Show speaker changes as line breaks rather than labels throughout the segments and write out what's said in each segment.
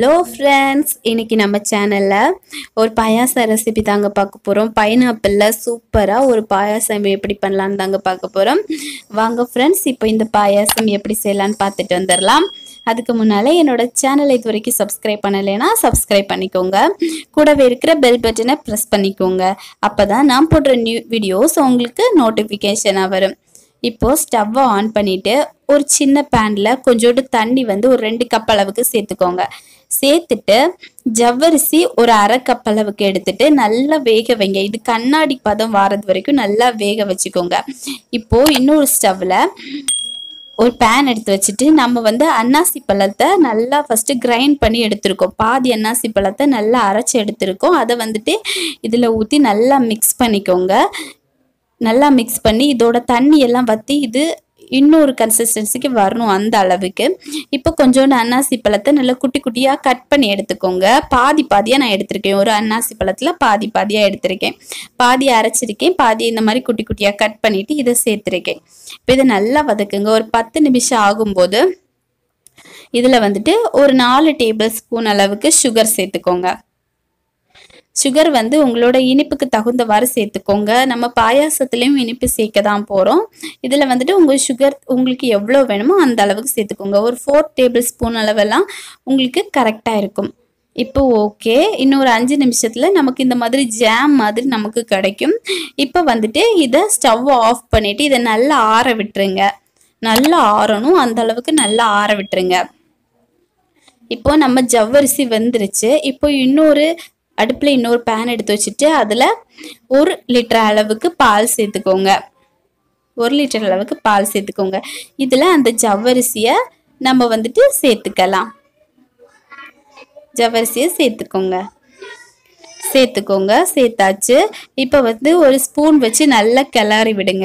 hello friends இன்னைக்கு நம்ம சேனலில் ஒரு பாயாச ரெசிபி தாங்க பார்க்க போகிறோம் பைனாப்பிளில் சூப்பராக ஒரு பாயாசம் எப்படி பண்ணலான்னு தாங்க பார்க்க போகிறோம் வாங்க ஃப்ரெண்ட்ஸ் இப்போ இந்த பாயாசம் எப்படி செய்யலான்னு பார்த்துட்டு வந்துடலாம் அதுக்கு முன்னால் என்னோட சேனலை இது வரைக்கும் சப்ஸ்கிரைப் பண்ணலைன்னா சப்ஸ்கிரைப் பண்ணிக்கோங்க கூடவே இருக்கிற பெல் பட்டனை ப்ரெஸ் பண்ணிக்கோங்க அப்போ தான் நான் போடுற நியூ வீடியோஸ் உங்களுக்கு நோட்டிஃபிகேஷனாக வரும் இப்போது ஸ்டவ்வை ஆன் பண்ணிவிட்டு ஒரு சின்ன பேனில் கொஞ்சோண்டு தண்ணி வந்து ஒரு ரெண்டு கப் அளவுக்கு சேர்த்துக்கோங்க சேர்த்துட்டு ஜவ்வரிசி ஒரு அரை கப் அளவுக்கு எடுத்துட்டு நல்லா வேக வைங்க இது கண்ணாடி பதம் வாரது வரைக்கும் நல்லா வேக வச்சுக்கோங்க இப்போது இன்னொரு ஸ்டவ்வில் ஒரு பேன் எடுத்து வச்சுட்டு நம்ம வந்து அன்னாசி பழத்தை நல்லா ஃபஸ்ட்டு கிரைண்ட் பண்ணி எடுத்திருக்கோம் பாதி அன்னாசி பழத்தை நல்லா அரைச்சி எடுத்திருக்கோம் அதை வந்துட்டு இதில் ஊற்றி நல்லா மிக்ஸ் பண்ணிக்கோங்க நல்லா மிக்ஸ் பண்ணி இதோட தண்ணி எல்லாம் வற்றி இது இன்னொரு கன்சிஸ்டன்சிக்கு வரணும் அந்த அளவுக்கு இப்போ கொஞ்சோண்டு அன்னாசி பழத்தை நல்லா குட்டி குட்டியாக கட் பண்ணி எடுத்துக்கோங்க பாதி பாதியாக நான் எடுத்திருக்கேன் ஒரு அன்னாசி பழத்தில் பாதி பாதியாக எடுத்திருக்கேன் பாதி அரைச்சிருக்கேன் பாதி இந்த மாதிரி குட்டி குட்டியாக கட் பண்ணிவிட்டு இதை சேர்த்துருக்கேன் இப்போ இதை நல்லா வதக்குங்க ஒரு பத்து நிமிஷம் ஆகும்போது இதில் வந்துட்டு ஒரு நாலு டேபிள் ஸ்பூன் அளவுக்கு சுகர் சேர்த்துக்கோங்க சுகர் வந்து உங்களோட இனிப்புக்கு தகுந்தவாறு சேர்த்துக்கோங்க நம்ம பாயாசத்துலேயும் இனிப்பு சேர்க்க தான் போகிறோம் இதில் வந்துட்டு உங்கள் சுகர் உங்களுக்கு எவ்வளோ வேணுமோ அந்த அளவுக்கு சேர்த்துக்கோங்க ஒரு ஃபோர் டேபிள் ஸ்பூன் அளவெல்லாம் உங்களுக்கு கரெக்டாக இருக்கும் இப்போ ஓகே இன்னொரு அஞ்சு நிமிஷத்தில் நமக்கு இந்த மாதிரி ஜாம் மாதிரி நமக்கு கிடைக்கும் இப்போ வந்துட்டு இதை ஸ்டவ் ஆஃப் பண்ணிவிட்டு இதை நல்லா ஆற விட்டுருங்க நல்லா ஆறணும் அந்த அளவுக்கு நல்லா ஆற விட்டுருங்க இப்போ நம்ம ஜவ்வரிசி வெந்துருச்சு இப்போ இன்னொரு அடுப்பில் இன்னொரு பேன் எடுத்து வச்சுட்டு அதில் ஒரு லிட்டர் அளவுக்கு பால் சேர்த்துக்கோங்க ஒரு லிட்டர் அளவுக்கு பால் சேர்த்துக்கோங்க இதில் அந்த ஜவ்வரிசியை நம்ம வந்துட்டு சேர்த்துக்கலாம் ஜவ்வரிசியை சேர்த்துக்கோங்க சேர்த்துக்கோங்க சேர்த்தாச்சு இப்போ வந்து ஒரு ஸ்பூன் வச்சு நல்லா கிளறி விடுங்க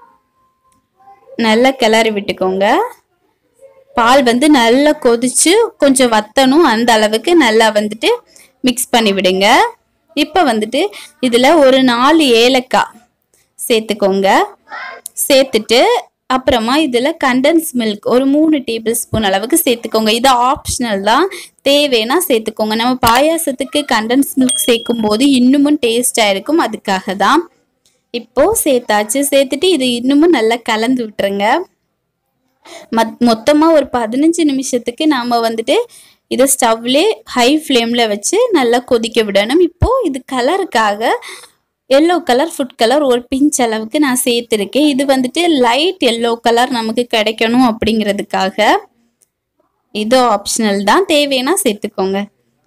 நல்லா கிளறி விட்டுக்கோங்க பால் வந்து நல்லா கொதிச்சு கொஞ்சம் வத்தணும் அந்த அளவுக்கு நல்லா வந்துட்டு மிக்ஸ் பண்ணி விடுங்க இப்போ வந்துட்டு இதில் ஒரு நாலு ஏலக்காய் சேர்த்துக்கோங்க சேர்த்துட்டு அப்புறமா இதில் கண்டன்ஸ் மில்க் ஒரு மூணு டேபிள் ஸ்பூன் அளவுக்கு சேர்த்துக்கோங்க இது ஆப்ஷனல் தான் தேவைன்னா சேர்த்துக்கோங்க நம்ம பாயாசத்துக்கு கண்டன்ஸ் மில்க் சேர்க்கும் போது இன்னமும் டேஸ்டாக இருக்கும் அதுக்காக தான் இப்போது சேர்த்தாச்சு சேர்த்துட்டு இது இன்னமும் நல்லா கலந்து விட்டுருங்க மத் மொத்தமாக ஒரு பதினஞ்சு நிமிஷத்துக்கு நாம் வந்துட்டு இதை ஸ்டவ்லே ஹை ஃப்ளேமில் வச்சு நல்லா கொதிக்க விடணும் இப்போது இது கலருக்காக எல்லோ கலர் ஃபுட் கலர் ஒரு பிஞ்ச் அளவுக்கு நான் சேர்த்துருக்கேன் இது வந்துட்டு லைட் எல்லோ கலர் நமக்கு கிடைக்கணும் அப்படிங்கிறதுக்காக இது ஆப்ஷனல் தான் தேவைன்னா சேர்த்துக்கோங்க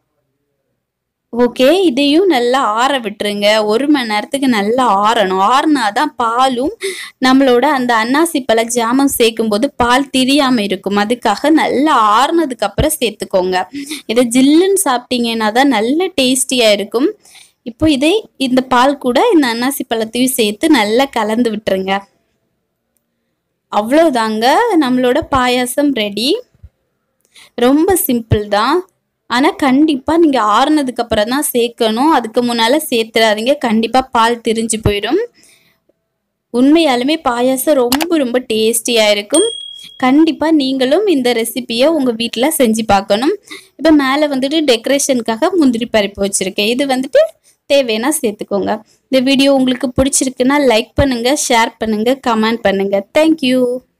ஓகே இதையும் நல்லா ஆற விட்டுருங்க ஒரு மணி நேரத்துக்கு நல்லா ஆறணும் ஆறுனா தான் பாலும் நம்மளோட அந்த அன்னாசி பழ ஜாமம் சேர்க்கும் போது பால் திரியாமல் இருக்கும் அதுக்காக நல்லா ஆறுனதுக்கு அப்புறம் சேர்த்துக்கோங்க இதை ஜில்லுன்னு சாப்பிட்டீங்கன்னா தான் நல்ல டேஸ்டியாக இருக்கும் இப்போ இதை இந்த பால் கூட இந்த அன்னாசி பழத்தையும் சேர்த்து நல்லா கலந்து விட்டுருங்க அவ்வளோதாங்க நம்மளோட பாயாசம் ரெடி ரொம்ப சிம்பிள் தான் ஆனால் கண்டிப்பாக நீங்கள் ஆறுனதுக்கு அப்புறம் தான் சேர்க்கணும் அதுக்கு முன்னால் சேர்த்துறாதீங்க கண்டிப்பாக பால் திரிஞ்சு போயிடும் உண்மையாலுமே பாயாசம் ரொம்ப ரொம்ப டேஸ்டியாக இருக்கும் கண்டிப்பாக நீங்களும் இந்த ரெசிப்பியை உங்கள் வீட்டில் செஞ்சு பார்க்கணும் இப்போ மேலே வந்துட்டு டெக்கரேஷனுக்காக முந்திரி பருப்பு வச்சுருக்கேன் இது வந்துட்டு தேவைன்னா சேர்த்துக்கோங்க இந்த வீடியோ உங்களுக்கு பிடிச்சிருக்குன்னா லைக் பண்ணுங்கள் ஷேர் பண்ணுங்கள் கமெண்ட் பண்ணுங்கள் தேங்க்யூ